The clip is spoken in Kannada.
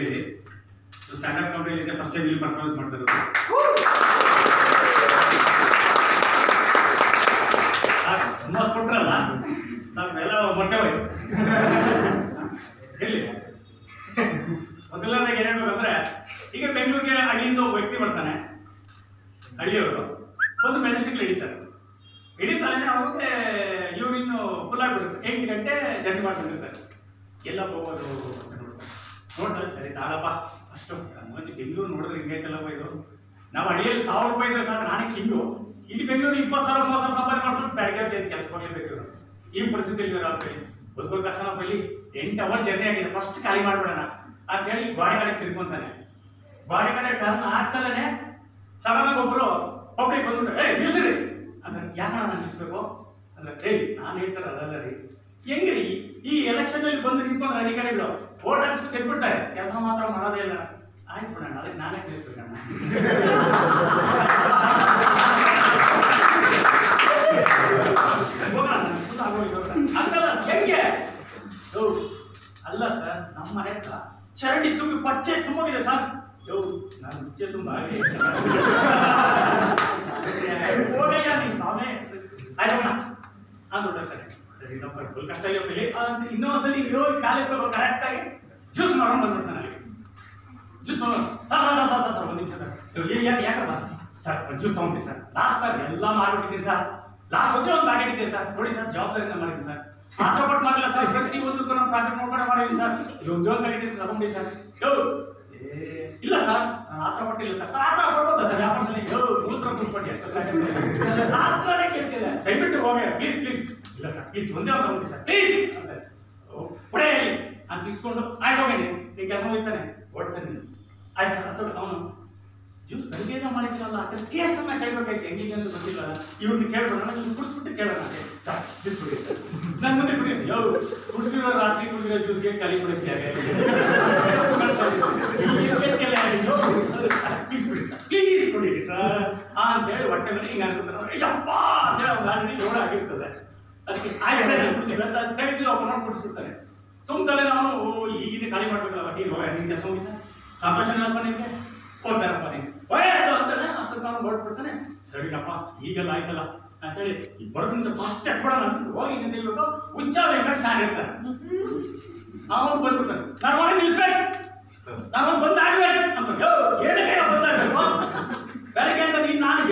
ಅಂತೇಳಿ ಸ್ಟ್ಯಾಂಡರ್ಡ್ ಕಂಪ್ನಿಲಿ ಇದೆ ಫಸ್ಟ್ ಟೈಮ್ ಇಲ್ಲಿ ಪರ್ಫಾರ್ಮೆನ್ಸ್ ಮಾಡ್ತಿರೋದು ತುಂಬ ಕೊಟ್ರಲ್ಲ ಸ್ವಲ್ಪ ಎಲ್ಲ ಮೊಟ್ಟೆ ಹೋಯ್ತು ಹೇಳಿ ಮೊದಲನೇದಾಗಿ ಏನ್ ಹೇಳ್ಬೇಕಂದ್ರೆ ಈಗ ಬೆಂಗಳೂರಿಗೆ ಹಳ್ಳಿಯಿಂದ ಒಬ್ಬ ವ್ಯಕ್ತಿ ಬರ್ತಾನೆ ಹಳ್ಳಿಯವರು ಒಂದು ಮೆಜೆಸ್ಟಿಕ್ ಹಿಡಿತಾರೆ ಹಿಡಿತಾನೆ ಅವ್ರಿಗೆ ಇವ್ರಿನ್ನು ಫುಲ್ ಆಗ್ಬಿಡುತ್ತೆ ಎಂಟು ಗಂಟೆ ಜರ್ನಿ ಮಾಡ್ಕೊಂಡಿರ್ತಾರೆ ಎಲ್ಲ ಹೋಗೋದು ಅಂತ ನೋಡ್ತಾರೆ ನೋಡ್ತಾರೆ ಸರಿ ತಾಳಪ್ಪ ಅಷ್ಟು ಮತ್ತೆ ಬೆಂಗಳೂರು ನೋಡಿದ್ರೆ ಹಿಂಗೈತಲ್ಲಪ್ಪ ಇದು ನಾವು ಹಳ್ಳಿಯಲ್ಲಿ ಸಾವಿರ ರೂಪಾಯಿ ಇದ್ರೆ ಸಾಕು ನಾನೇ ಕಿಂಗು ಇಲ್ಲಿ ಬೆಂಗಳೂರು ಇಪ್ಪತ್ತು ಸಾವಿರ ಮೂವತ್ತು ಸಾವಿರ ಸಂಪಾದನೆ ಮಾಡ್ಕೊಂಡು ಬೆಳಗ್ಗೆ ಕೆಲಸ ಹೋಗ್ಲೇಬೇಕು ಇವರು ಈ ಪರಿಸ್ಥಿತಿಯಲ್ಲಿ ಇವರು ಅವ್ರ ಬದುಕೋ ಕಷ್ಟನಪ್ಪ ಇಲ್ಲಿ ಎಂಟು ಅವರ್ ಜರ್ನಿ ಆಗಿದೆ ಫಸ್ಟ್ ಖಾಲಿ ಮಾಡ್ಬಿಡೋಣ ಅಂತ ಹೇಳಿ ಗಾಡಿ ಗಾಡಿ ತಿರ್ಕೊಂತಾನೆ ಗಾಡಿ ಗಾಡಿ ಟರ್ನ್ ಆಗ್ತಲೇ ಸಡನ್ ಆಗಿ ಒಬ್ರು ಪಬ್ಲಿಕ್ ಬಂದ್ಬಿಟ್ಟು ಏ ನಿಲ್ಸಿರಿ ಅಂದ್ರೆ ಯಾಕಣ್ಣ ನಾನು ನಿಲ್ಸ್ಬೇಕು ಅಂದ್ರೆ ಏಯ್ ನಾನು ಹೇಳ್ತಾರೆ ಅದಲ್ಲ ರೀ ಹೆಂಗ್ರಿ ಈ ಎಲೆಕ್ಷನ್ ಅಲ್ಲಿ ಬಂದು ನಿಂತ್ಕೊಂಡ್ರೆ ಅಧಿಕಾರಿಗಳು ಓಟ್ ಹಾಕ್ಸ್ಬಿಟ್ಟು ಗೆದ್ಬಿಡ್ತಾರೆ ಕೆಲಸ ಮಾತ್ರ ಮಾಡೋದೇ ಇಲ್ಲ ಆಯ್ತು ಬಿಡೋಣ ಅದಕ್ಕೆ ನಾನೇ ನಿಲ್ಲಿಸ್ಬೇಕಣ್ಣ ಹೋಗೋಣ, ಸುತ್ತ ಆಗೋಯ್ತು ಹೋಗೋಣ. ಅಂತಲ್ಲ ಹೆಂಗೆ ಯೋ, ಅಲ್ಲ ಸರ್ ನಮ್ಮ ಮನೆ ಹತ್ರ ಚರಂಡಿ ತುಂಬಿ ಪಚ್ಚೆ ತುಂಬೋಗಿದೆ ಸರ್ ಯೋ ನಾನು ಮುಚ್ಚೆ ತುಂಬ ಹೋಗಯ್ಯ ನೀನು ಸ್ವಾಮಿ ಆಯ್ತಣ್ಣ ಅಂದು ಸರಿ ಸರಿ ನಮ್ಮ ಫುಲ್ ಕಷ್ಟ ಇದೆಯಪ್ಪ ಇಲ್ಲಿ ಅಂತ ಇನ್ನೊಂದ್ಸಲಿ ಇರೋ ಕಾಲಿಗೆ ತಗೋ ಕರೆಕ್ಟಾಗಿ ಜ್ಯೂಸ್ ಮಾಡ್ಕೊಂಡು ಬಂದ್ಬಿಡ್ತಾನೆ ಅಲ್ಲಿ ಜ್ಯೂಸ್ ತಗೊಂಡು sir sir sir sir sir ಒಂದು ನಿಮಿಷ ಸರ್ ಇವ್ರು ಯಾಕೆ ಯಾಕಪ್ಪ ಸರ್ ಜ್ಯೂಸ್ ತಗೊಂಡ್ರಿ ಸರ್ ಲಾಸ್ಟ್ ಸರ್ ಎಲ್ಲ ಮಾಡ್ಬಿಟ್ಟಿದ್ದೀನಿ ಸರ್ ಲಾಸ್ಟ್ ಒಂದೇ ಒಂದು ಪ್ಯಾಕೆಟ್ ಇದೆ ಸರ್ ನೋಡಿ ಸರ್ ಜವಾಬ್ದಾರಿಯಿಂದ ಮಾಡಿದ್ದೀನಿ ಸರ್ ಮಾತ್ರ ಕೊಟ್ಟು ಮಾಡಿಲ್ಲ ಸರ್ ಪ್ರತಿ ಒಂದಕ್ಕೂ ನಮ್ಮ ಪ್ಯಾಕೆಟ್ ನೋಡ್ಕೊಂಡು ಮಾಡಿದ್ದೀನಿ ಸರ್ ಇದು ಒಂದು ಪ್ಯಾಕೆಟ್ ಇದೆ ತಗೊಂಡಿ ಸರ್ ಯೋ ಏ, ಇಲ್ಲ ಸರ್ ನಾನು ಆತರ ಕೊಟ್ಟಿಲ್ಲ ಸರ್ ಸರ್ ಆತರ ಕೊಡ್ಬೋದಾ ಸರ್ ವ್ಯಾಪಾರದಲ್ಲಿ ಯೋ ಮೂತ್ರ ತುಂಬಿಕೊಡಿ ಆತ್ರನೇ ಕೇಳ್ತಿದೆ ದಯವಿಟ್ಟು ಹೋಗಿ ಪ್ಲೀಸ್ ಪ್ಲೀಸ್ ಇಲ್ಲ ಸರ್ ಪ್ಲೀಸ್ ಒಂದೇ ಒಂದು ತಗೊಂಡಿ ಸರ್ ಪ್ಲೀಸ್ ಅಂತ ಕೊಡೆ ಅಂತ ಇಸ್ಕೊಂಡು ಆಯ್ತು ಹೋಗಿ ನೀನು ಕೆಲಸ ಹೋಗ್ತಾನೆ ಓಡ್ತಾನೆ ನೀನು. ಆಯ್ತು ಸರ್ ಅಥವಾ ಅವನು ಜ್ಯೂಸ್ ಬೆಳಗ್ಗೆಯಿಂದ ಮಾಡಿದ್ದೀರಲ್ಲ ಅದ್ರ ಟೇಸ್ಟ್ ಅನ್ನ ಕೇಳ್ಬೇಕಾಯ್ತು ಹೆಂಗಿದೆ ಅಂತ ಗೊತ್ತಿಲ್ಲ ಇವ್ರನ್ನ ಕೇಳ್ಬೇಡ ನೀವು ಕುಡಿಸ್ಬಿಟ್ಟು ಕೇಳೋಣ ಅಂತೆ. ಸರ್ ಜ್ಯೂಸ್ ಕುಡಿ ನನ್ನ ಮುಂದೆ ಕುಡಿ ಯೋ ಕುಡಿದಿರೋ ರಾತ್ರಿ ಕುಡಿದಿರೋ ಜ್ಯೂಸ್ಗೆ ಕಲಿ ಕುಡಿಸ್ತಾರೆ ಪ್ಲೀಸ್ ಕುಡಿ ಸರ್ ಪ್ಲೀಸ್ ಕುಡೀರಿ ಸರ್ ಆ ಅಂತೇಳಿ ಹೊಟ್ಟೆ ಮೇಲೆ ಹಿಂಗೆ ಅನ್ಕೊಂತಾರೆ ಯಪ್ಪ ಅಂತೇಳಿ ಅವ್ನ ಗಾಡಿ ಲೋಡ್ ಆಗಿರ್ತದೆ ಅದಕ್ಕೆ ಆಯ್ತು ತೆಗೆದು ಅವ್ನು ನೋಡಿ ಕುಡಿಸ್ಬಿಡ್ತಾನೆ ತುಂಬತಲೆ ನಾವು ಓ, ಈಗಿನ ಖಾಲಿ ಮಾಡ್ಬೇಕಲ್ಲ ನೀನು ಹೋಗ ನಿನ್ ಕೆಲಸ ಹೋಗಿದ್ದ ಸಂತೋಷ ಏನಪ್ಪ ನಿನ್ಗೆ ಹೋಗ್ತಾರಪ್ಪ ನೀನು ಒಳ್ಳೆಯದು ಅಂತಾನೆ ಅಷ್ಟಕ್ಕೆ ನಾನು ಹೊರಟ್ಬಿಡ್ತಾನೆ ಸರಿನಪ್ಪ ಈಗೆಲ್ಲ ಆಯ್ತಲ್ಲ ಅಂತೇಳಿ ಈ ಬರೋದ್ರಿಂದ ಫಸ್ಟ್ ಎಟ್ಬಿಡೋಣ ಅಂತ ಹೋಗಿ ನಿಂತ ಹೇಳ್ಬೇಕು ಉಚ್ಚ ವೆಂಕಟ್ ಫ್ಯಾನ್ ಇರ್ತಾನೆ ಅವನು ಬಂದ್ಬಿಡ್ತಾನೆ ನಾನು ಹೋಗಿ ನಿಲ್ಸ್ಬೇಕು ನಾನು ಬಂದಾಗ್ಬೇಕು ಅಂತ ಯೋ ಏನಕ್ಕೆ ಬಂದಾಗಬೇಕು ಬೆಳಗ್ಗೆಯಿಂದ ನೀನು ನಾನು